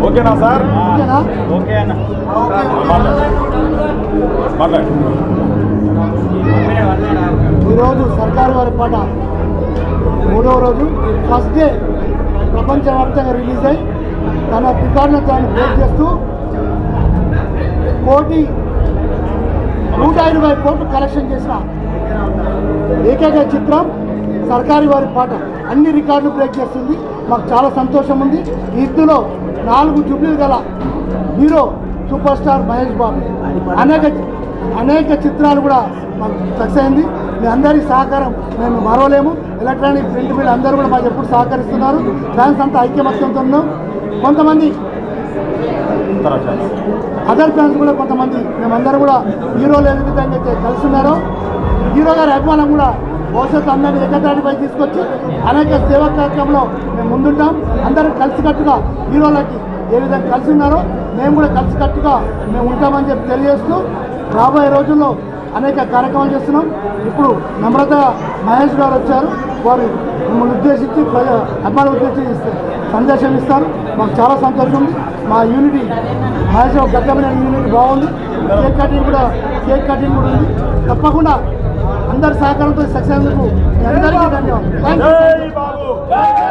ఓకేనా సార్ ఓకేనా ఓకే అన్న మాట్లాడు ఈరోజు సర్కారు వారి పాట మూడవ రోజు ఫస్ట్ డే ప్రపంచవ్యాప్తంగా రిలీజ్ అయి తన రికార్డును తాను బ్రేక్ చేస్తూ కోటి నూట ఇరవై కోట్లు కలెక్షన్ చేసిన ఏకైక చిత్రం సర్కారు వారి పాట అన్ని రికార్డులు బ్రేక్ చేస్తుంది మాకు చాలా సంతోషం ఉంది ఈ ఇందులో నాలుగు జుబ్లీలు గల hero super star Mahesh Babu అనేక అనేక చిత్రాలు కూడా మాకు సక్సెస్ అయింది మీ అందరి సహకారం మేము మరవలేము ఎలక్ట్రానిక్ ప్రింట్ మీడియా అందరూ కూడా మాకు ఎప్పుడు సహకరిస్తున్నారు ఫ్యాన్స్ అంతా ఐక్యమత్యంతో ఉన్నాం కొంతమంది తర్వాత అదర్ ఫ్యాన్స్ కూడా కొంతమంది మేమందరూ కూడా హీరోలు ఏ విధంగా అయితే కలిసి ఉన్నారో హీరో గారి అభిమానం కూడా భవిష్యత్తు అందరినీ ఏకతాటిపై తీసుకొచ్చి అనేక సేవా కార్యక్రమంలో మేము ముందుంటాం అందరూ కలిసికట్టుగా హీరోలకి ఏ విధంగా కలిసి ఉన్నారో మేము కూడా కలిసికట్టుగా మేము ఉంటామని చెప్పి తెలియజేస్తూ రాబోయే రోజుల్లో అనేక కార్యక్రమాలు చేస్తున్నాం ఇప్పుడు నమ్రత మహేష్ గారు వచ్చారు వారు మిమ్మల్ని ఉద్దేశించి ప్రజ అభిమానులు ఉద్దేశించి ఇస్తే- సందేశం ఇస్తారు మాకు చాలా సంతోషం ఉంది మా యూనిటీ మహేష్ బాబు గడ్డమైన యూనిటీ బాగుంది కేక్ కటింగ్ కూడా కేక్ కటింగ్ కూడా ఉంది తప్పకుండా అందరి సహకారంతో సక్సెస్ అందరికీ ధన్యవాదాలు థ్యాంక్ యూ జై బాబు